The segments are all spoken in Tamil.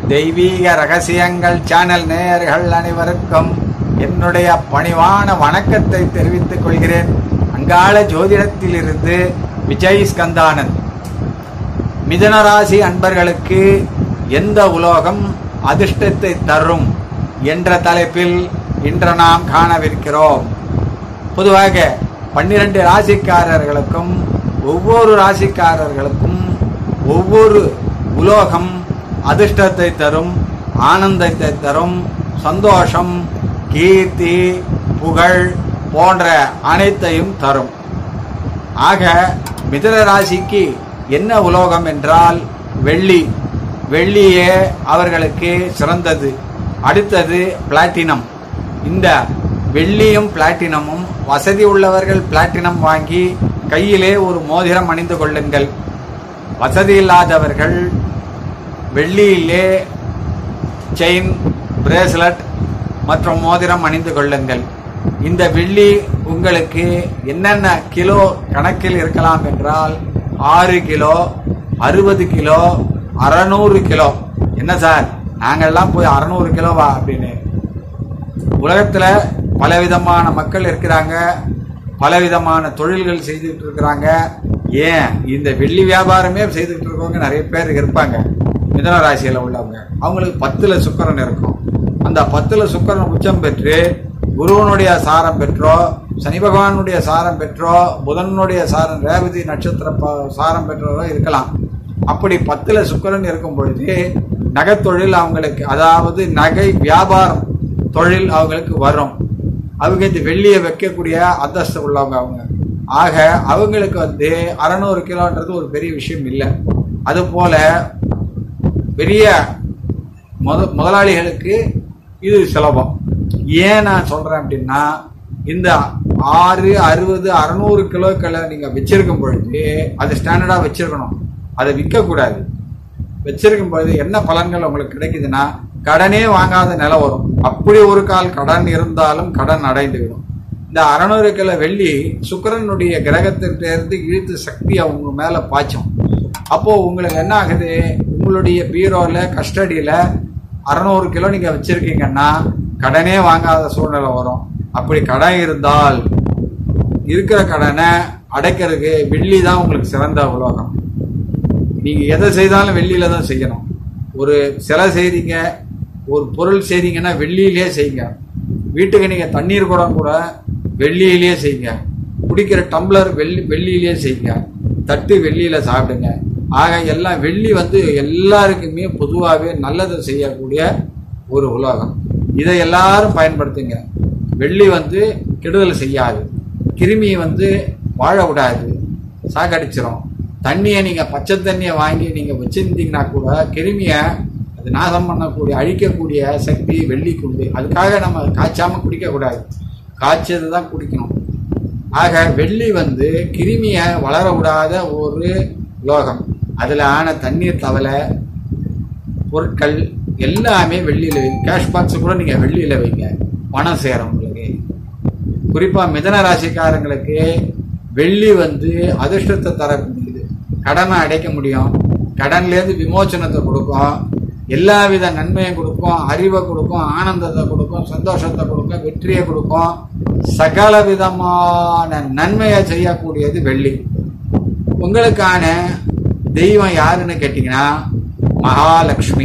தெய்வீக ரகசியங்கள் சேனல் நேயர்கள் அனைவருக்கும் என்னுடைய பணிவான வணக்கத்தை தெரிவித்துக் கொள்கிறேன் அங்காள ஜோதிடத்திலிருந்து விஜய் ஸ்கந்தானந்த் மிதனராசி அன்பர்களுக்கு எந்த உலோகம் அதிர்ஷ்டத்தை தரும் என்ற தலைப்பில் இன்று நாம் காணவிருக்கிறோம் பொதுவாக பன்னிரண்டு ராசிக்காரர்களுக்கும் ஒவ்வொரு ராசிக்காரர்களுக்கும் ஒவ்வொரு உலோகம் அதிர்ஷ்டத்தை தரும் ஆனந்தத்தை தரும் சந்தோஷம் கீர்த்தி புகழ் போன்ற அனைத்தையும் தரும் ஆக மிதுன ராசிக்கு என்ன உலோகம் என்றால் வெள்ளி வெள்ளியே அவர்களுக்கு சிறந்தது அடுத்தது பிளாட்டினம் இந்த வெள்ளியும் பிளாட்டினமும் வசதி உள்ளவர்கள் பிளாட்டினம் வாங்கி கையிலே ஒரு மோதிரம் அணிந்து கொள்ளுங்கள் வசதி இல்லாதவர்கள் வெள்ளியிலே செயின் பிரேஸ்லெட் மற்றும் மோதிரம் அணிந்து கொள்ளுங்கள் இந்த வெள்ளி உங்களுக்கு என்னென்ன கிலோ கணக்கில் இருக்கலாம் என்றால் ஆறு கிலோ அறுபது கிலோ அறநூறு கிலோ என்ன சார் நாங்கெல்லாம் போய் அறநூறு கிலோவா அப்படின்னு உலகத்துல பலவிதமான மக்கள் இருக்கிறாங்க பலவிதமான தொழில்கள் செய்துட்டு இருக்கிறாங்க ஏன் இந்த வெள்ளி வியாபாரமே செய்துட்டு இருக்கவங்க நிறைய பேர் இருப்பாங்க மிதன ராசியில உள்ளவங்க அவங்களுக்கு பத்துல சுக்கரன் இருக்கும் அந்த பத்துல சுக்கரன் உச்சம் பெற்று குருவனுடைய சாரம் பெற்றோ சனி பகவானுடைய சாரம் பெற்றோ புதனுடைய சாரம் ரேவதி நட்சத்திர ப- சாரம் பெற்றோ இருக்கலாம் அப்படி பத்துல சுக்கரன் இருக்கும் பொழுது நகைத்தொழில் அவங்களுக்கு அதாவது நகை வியாபாரம் தொழில் அவங்களுக்கு வரும் அவங்க இந்த வெள்ளியை வைக்கக்கூடிய அந்தஸ்து உள்ளவங்க அவங்க ஆக அவங்களுக்கு வந்து அறநூறு கிலோன்றது ஒரு பெரிய விஷயம் இல்லை அது போல பெரிய முத முதலாளிகளுக்கு இது சுலபம் ஏன் நான் சொல்றேன் அப்படின்னா இந்த ஆறு அறுபது அறுநூறு கிலோக்களை நீங்க வச்சிருக்கும் பொழுது அது ஸ்டாண்டர்டா வச்சிருக்கணும் அதை விற்கக்கூடாது வச்சிருக்கும் பொழுது என்ன பலன்கள் உங்களுக்கு கிடைக்குதுன்னா கடனே வாங்காத நிலை வரும் அப்படி ஒரு கால் கடன் இருந்தாலும் கடன் அடைந்து விடும் இந்த அறநூறு கிலோ வெள்ளி சுக்கிரனுடைய கிரகத்திலிருந்து இழுத்து சக்தி அவங்க மேல பாய்ச்சும் அப்போ உங்களுக்கு என்ன ஆகுது உங்களுடைய பீரோல கஸ்டடியில அறநூறு கிலோ நீங்க வச்சிருக்கீங்கன்னா கடனே வாங்காத சூழ்நிலை வரும் அப்படி கடன் இருந்தால் இருக்கிற கடனை அடைக்கிறதுக்கு வெள்ளி தான் உங்களுக்கு சிறந்த உலோகம் நீங்க எதை செய்தாலும் வெள்ளியில தான் செய்யணும் ஒரு சிலை செய்றீங்க ஒரு பொருள் செய்றீங்கன்னா வெள்ளியிலே செய்யுங்க வீட்டுக்கு நீங்க தண்ணீர் குடம் கூட வெள்ளியிலே செய்யுங்க குடிக்கிற டம்ளர் வெள்ளி வெள்ளியிலே செய்யுங்க தட்டு வெள்ளியில சாப்பிடுங்க ஆக எல்லாம் வெள்ளி வந்து எல்லாருக்குமே பொதுவாகவே நல்லதை செய்யக்கூடிய ஒரு உலோகம் இதை எல்லாரும் பயன்படுத்துங்க வெள்ளி வந்து கெடுதல் செய்யாது கிருமி வந்து வாழ விடாது சாகடிச்சிரும் தண்ணியை நீங்க பச்சை தண்ணியை வாங்கி நீங்க வச்சிருந்தீங்கன்னா கூட கிருமிய அது நாசம் பண்ணக்கூடிய அழிக்கக்கூடிய சக்தி வெள்ளிக்கு உண்டு அதுக்காக நம்ம காய்ச்சாம குடிக்க கூடாது காய்ச்சது தான் குடிக்கணும் ஆக வெள்ளி வந்து கிருமிய வளர விடாத ஒரு லோகம் அதுல ஆன தண்ணீர் தவளை பொருட்கள் எல்லாமே வெள்ளியில வைங்க கேஷ் பாக்ஸ் கூட நீங்க வெள்ளியில வைங்க பணம் சேரும் உங்களுக்கு குறிப்பா மிதன ராசிக்காரங்களுக்கு வெள்ளி வந்து அதிர்ஷ்டத்தை தரக்கூடியது கடனை அடைக்க முடியும் கடன்ல இருந்து விமோச்சனத்தை கொடுக்கும் எல்லா வித நன்மையும் கொடுக்கும் அறிவை கொடுக்கும் ஆனந்தத்தை கொடுக்கும் சந்தோஷத்தை கொடுக்கும் வெற்றியை கொடுக்கும் சகல விதமான நன்மையை செய்யக்கூடியது வெள்ளி உங்களுக்கான தெய்வம் யாருன்னு கேட்டீங்கன்னா மகாலட்சுமி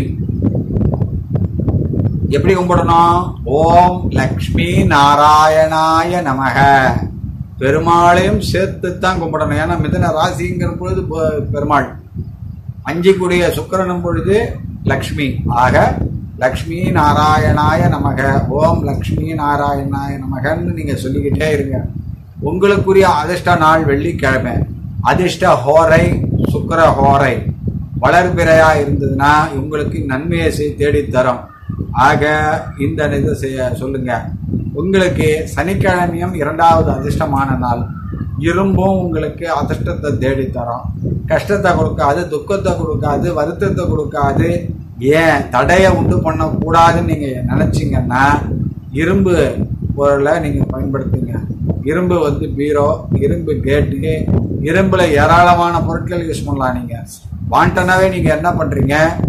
எப்படி கும்பிடணும் ஓம் லக்ஷ்மி நாராயணாய நமக பெருமாளையும் சேர்த்து தான் கும்பிடணும் ஏன்னா மிதன ராசிங்கிற பொழுது பெ- பெருமாள் அஞ்சிக்கூடிய சுக்கிரனும் பொழுது லக்ஷ்மி ஆக லக்ஷ்மி நாராயணாய நமக ஓம் லக்ஷ்மி நாராயணாய நமகன்னு நீங்க சொல்லிக்கிட்டே இருங்க உங்களுக்குரிய அதிர்ஷ்ட நாள் வெள்ளிக்கிழமை அதிர்ஷ்ட ஹோரை சுக்கிர ஹோரை வளர்பிறையா இருந்ததுன்னா உங்களுக்கு நன்மையை செய் தேடித் தரும் ஆக இந்த இதை செய்ய சொல்லுங்க உங்களுக்கு சனிக்கிழமையும் இரண்டாவது அதிர்ஷ்டமான நாள் இரும்பும் உங்களுக்கு அதிர்ஷ்டத்தை தேடி தரும் கஷ்டத்தை கொடுக்காது துக்கத்தை கொடுக்காது வருத்தத்தை கொடுக்காது ஏன் தடையை உண்டு பண்ணக்கூடாதுன்னு நீங்க நினைச்சீங்கன்னா இரும்பு பொருளை நீங்க பயன்படுத்துங்க இரும்பு வந்து பீரோ இரும்பு கேட்டு இரும்புல ஏராளமான பொருட்கள் யூஸ் பண்ணலாம் நீங்க வாண்டனாவே நீங்க என்ன பண்றீங்க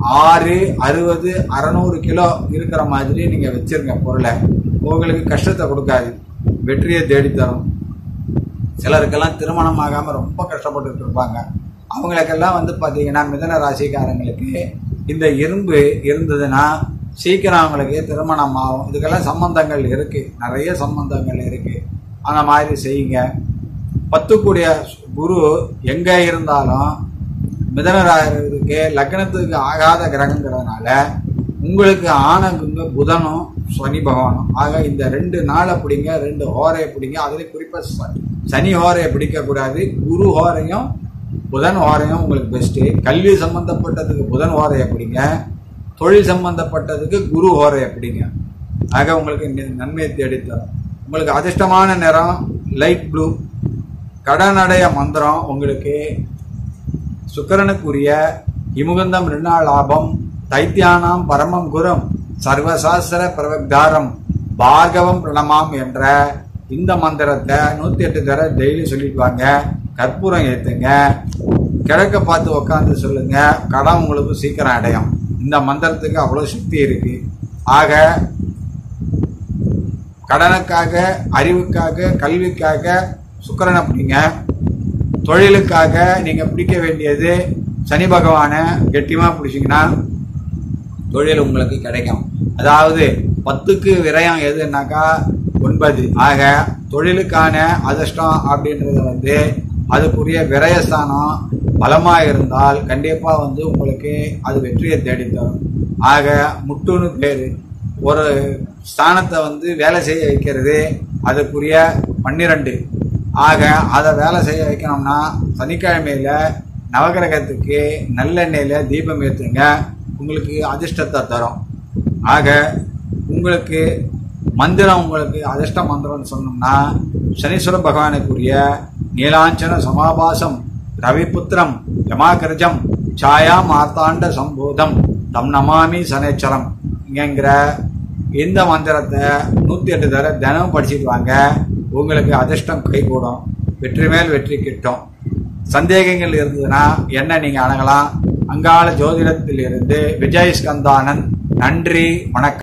ஆறு அறுபது அறநூறு கிலோ இருக்கிற மாதிரி நீங்க வச்சிருங்க பொருளை உங்களுக்கு கஷ்டத்தை கொடுக்காது வெற்றியை தேடித்தரும் சிலருக்கெல்லாம் திருமணம் ஆகாம ரொம்ப கஷ்டப்பட்டுட்டு இருப்பாங்க அவங்களுக்கெல்லாம் வந்து பாத்தீங்கன்னா மிதன ராசிக்காரங்களுக்கு இந்த இரும்பு இருந்ததுன்னா சீக்கிரம் அவங்களுக்கு திருமணம் ஆகும் இதுக்கெல்லாம் சம்பந்தங்கள் இருக்கு நிறைய சம்பந்தங்கள் இருக்கு அந்த மாதிரி செய்யுங்க பத்துக்குடிய குரு எங்க இருந்தாலும் மிதனராக லக்னத்துக்கு ஆகாத கிரகங்கிறதுனால உங்களுக்கு ஆனகுங்க புதனும் சனி பகவானும் ஆக இந்த ரெண்டு நாளை பிடிங்க ரெண்டு ஹோரையை பிடிங்க அதுல குறிப்பா ச- சனி ஹோரையை பிடிக்கக்கூடாது குரு ஹோரையும் புதன் ஹோரையும் உங்களுக்கு பெஸ்ட்டு கல்வி சம்பந்தப்பட்டதுக்கு புதன் ஹோரையை பிடிங்க தொழில் சம்பந்தப்பட்டதுக்கு குரு ஹோரையை பிடிங்க ஆக உங்களுக்கு நி- நன்மையை தேடித்தரும் உங்களுக்கு அதிர்ஷ்டமான நிறம் லைட் ப்ளூ கடனடைய மந்திரம் உங்களுக்கு சுக்கிரனுக்குரிய இமுகந்தம் ரிணா லாபம் தைத்தியானாம் பரமம் குரம் சர்வசாஸ்திர பிரவக்தாரம் பார்கவம் பிரணமாம் என்ற இந்த மந்திரத்தை நூத்தி எட்டு தடவை டெய்லி சொல்லிட்டு வாங்க கற்பூரம் ஏத்துங்க கிழக்க பார்த்து உட்காந்து சொல்லுங்க கடன் உங்களுக்கு சீக்கிரம் அடையும் இந்த மந்திரத்துக்கு அவ்வளவு சக்தி இருக்கு ஆக கடனுக்காக அறிவுக்காக கல்விக்காக சுக்கிரனை பிடிங்க தொழிலுக்காக நீங்க பிடிக்க வேண்டியது சனி பகவானை கெட்டியமா பிடிச்சீங்கன்னா தொழில் உங்களுக்கு கிடைக்கும் அதாவது பத்துக்கு விரயம் எதுனாக்கா ஒன்பது ஆக தொழிலுக்கான அதிர்ஷ்டம் அப்படின்றது வந்து அதுக்குரிய விரயஸ்தானம் பலமா இருந்தால் கண்டிப்பா வந்து உங்களுக்கு அது வெற்றியை தேடித் தரும் ஆக முட்டுன்னு பேரு ஒரு ஸ்தானத்தை வந்து வேலை செய்ய வைக்கிறது அதுக்குரிய பன்னிரண்டு ஆக அதை வேலை செய்ய வைக்கணும்னா சனிக்கிழமையில நவகிரகத்துக்கு நல்லெண்ணெயில தீபம் ஏற்றுங்க உங்களுக்கு அதிர்ஷ்டத்தை தரும் ஆக உங்களுக்கு மந்திரம் உங்களுக்கு அதிர்ஷ்ட மந்திரம்னு சொன்னோம்னா சனீஸ்வர பகவானுக்குரிய நீலாஞ்சன சமாபாசம் ரவிபுத்திரம் யமாகிரஜம் சாயா மார்த்தாண்ட சம்போதம் தம் நமாமி சனேச்சரம் இங்கிற இந்த மந்திரத்தை நூத்தி எட்டு தடவை தினமும் படிச்சுட்டு வாங்க உங்களுக்கு அதிர்ஷ்டம் கைகூடும் வெற்றி மேல் வெற்றி கிட்டும் சந்தேகங்கள் இருந்ததுன்னா என்ன நீங்க அணுகலாம் அங்காள ஜோதிடத்தில் இருந்து விஜய் ஸ்கந்தானன் நன்றி வணக்கம்